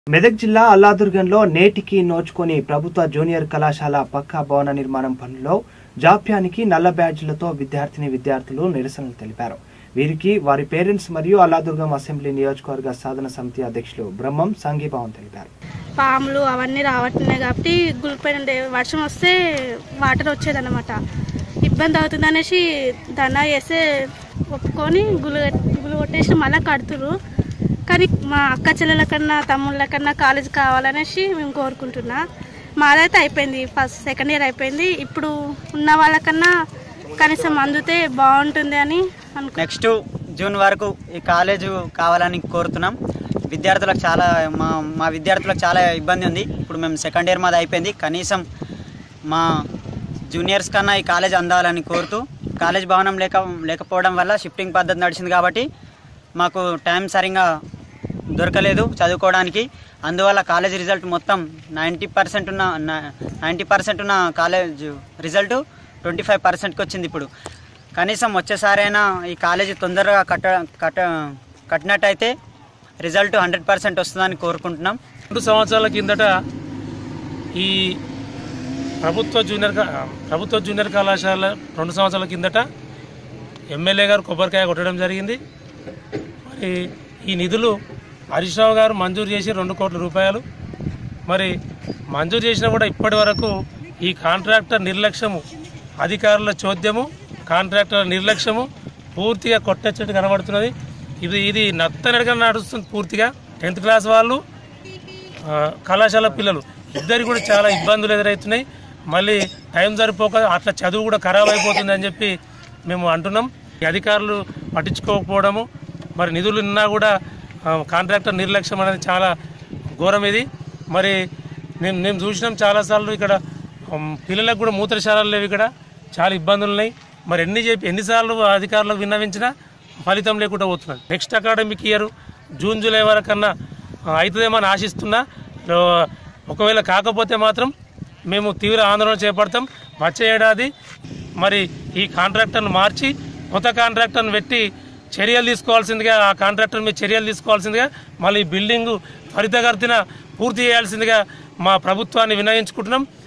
మెదక్ జిల్లా అల్లాదుర్గంలో నేటికి నోచుకొని ప్రభుత్వ జూనియర్ కళాశాల పక్కా భవన నిర్మాణం పనుల్లో జాప్యానికి నల్ల బ్యాడ్జ్లతో విద్యార్థిని విద్యార్థులు నిరసనలు తెలిపారు వీరికి వారి పేరెంట్స్ మరియు అల్లాదుర్గం అసెంబ్లీ నియోజకవర్గ సాధన సమితి అధ్యక్షులు బ్రహ్మం సంఘీభావం తెలిపారు పాములు అవన్నీ రావట్లేదు కాబట్టి గుల్లిపోయిన వర్షం వస్తే వాటర్ వచ్చేదన్నమాట ఇబ్బంది అవుతుంది అనేసి దండా చేస్తే ఒప్పుకొని గుళ్ళు గుళ్ళు కొట్టేసి మళ్ళీ కడుతురు కానీ మా అక్క చెల్లెల కన్నా తమ్ముళ్ళ కన్నా కాలేజ్ కావాలనేసి మేము కోరుకుంటున్నా మాదైతే అయిపోయింది ఫస్ట్ సెకండ్ ఇయర్ అయిపోయింది ఇప్పుడు ఉన్న వాళ్ళకన్నా కనీసం అందితే బాగుంటుంది అని అనుకు నెక్స్ట్ జూన్ వరకు ఈ కాలేజు కావాలని కోరుతున్నాం విద్యార్థులకు చాలా మా మా విద్యార్థులకు చాలా ఇబ్బంది ఉంది ఇప్పుడు మేము సెకండ్ ఇయర్ మాది అయిపోయింది కనీసం మా జూనియర్స్ కన్నా ఈ కాలేజ్ అందాలని కోరుతూ కాలేజ్ భవనం లేక లేకపోవడం వల్ల షిఫ్టింగ్ పద్ధతి నడిచింది కాబట్టి మాకు టైం సరిగా దొరకలేదు చదువుకోవడానికి అందువల్ల కాలేజ్ రిజల్ట్ మొత్తం నైంటీ పర్సెంట్ ఉన్న నైంటీ పర్సెంట్ ఉన్న కాలేజ్ రిజల్ట్ ట్వంటీ ఫైవ్ పర్సెంట్కి వచ్చింది ఇప్పుడు కనీసం వచ్చేసారైనా ఈ కాలేజీ తొందరగా కట్ట కట్ట కట్టినట్టయితే రిజల్ట్ హండ్రెడ్ పర్సెంట్ వస్తుందని కోరుకుంటున్నాం రెండు సంవత్సరాల కిందట ఈ ప్రభుత్వ జూనియర్ కా- ప్రభుత్వ జూనియర్ కళాశాల రెండు సంవత్సరాల కిందట ఎమ్మెల్యే గారు కొబ్బరికాయ కొట్టడం జరిగింది మరి ఈ నిధులు హరీష్ రావు గారు మంజూరు చేసి రెండు కోట్ల రూపాయలు మరి మంజూరు చేసినా కూడా ఇప్పటి వరకు ఈ కాంట్రాక్టర్ నిర్లక్ష్యము అధికారుల చోద్యము కాంట్రాక్టర్ నిర్లక్ష్యము పూర్తిగా కొట్టేచ్చట్టు కనబడుతున్నది ఇది ఇది నత్తనడగా నడుస్తుంది పూర్తిగా టెన్త్ క్లాస్ వాళ్ళు ఆ, కళాశాల పిల్లలు ఇద్దరికి కూడా చాలా ఇబ్బందులు ఎదురవుతున్నాయి మళ్ళీ టైం సరిపోక అట్లా చదువు కూడా ఖరాబ్ అయిపోతుంది అని చెప్పి మేము అంటున్నాం ఈ అధికారులు పట్టించుకోకపోవడము మరి నిధులు ఉన్నా కూడా ఆ, కాంట్రాక్టర్ నిర్లక్ష్యం అనేది చాలా ఘోరం ఇది మరి నేను మేము చూసినాం చాలాసార్లు ఇక్కడ ఉమ్, పిల్లలకు కూడా మూత్రశాలలు లేవు ఇక్కడ చాలా ఇబ్బందులు ఉన్నాయి మరి ఎన్ని చెప్పి ఎన్నిసార్లు అధికారులకు విన్నవించినా ఫలితం లేకుండా పోతున్నది next academic year June July వరకన్నా ఆ, అవుతుందేమో అని ఆశిస్తున్నా ఆ, ఒకవేళ కాకపోతే మాత్రం మేము తీవ్ర ఆందోళన చేపడతాం వచ్చే ఏడాది మరి ఈ కాంట్రాక్టర్ను మార్చి కొత్త కాంట్రాక్టర్ను పెట్టి చర్యలు తీసుకోవాల్సిందిగా ఆ కాంట్రాక్టర్ మీద చర్యలు తీసుకోవాల్సిందిగా మళ్ళీ ఈ బిల్డింగు త్వరితగతిన పూర్తి చేయాల్సిందిగా మా ప్రభుత్వాన్ని వినయించుకుంటున్నాం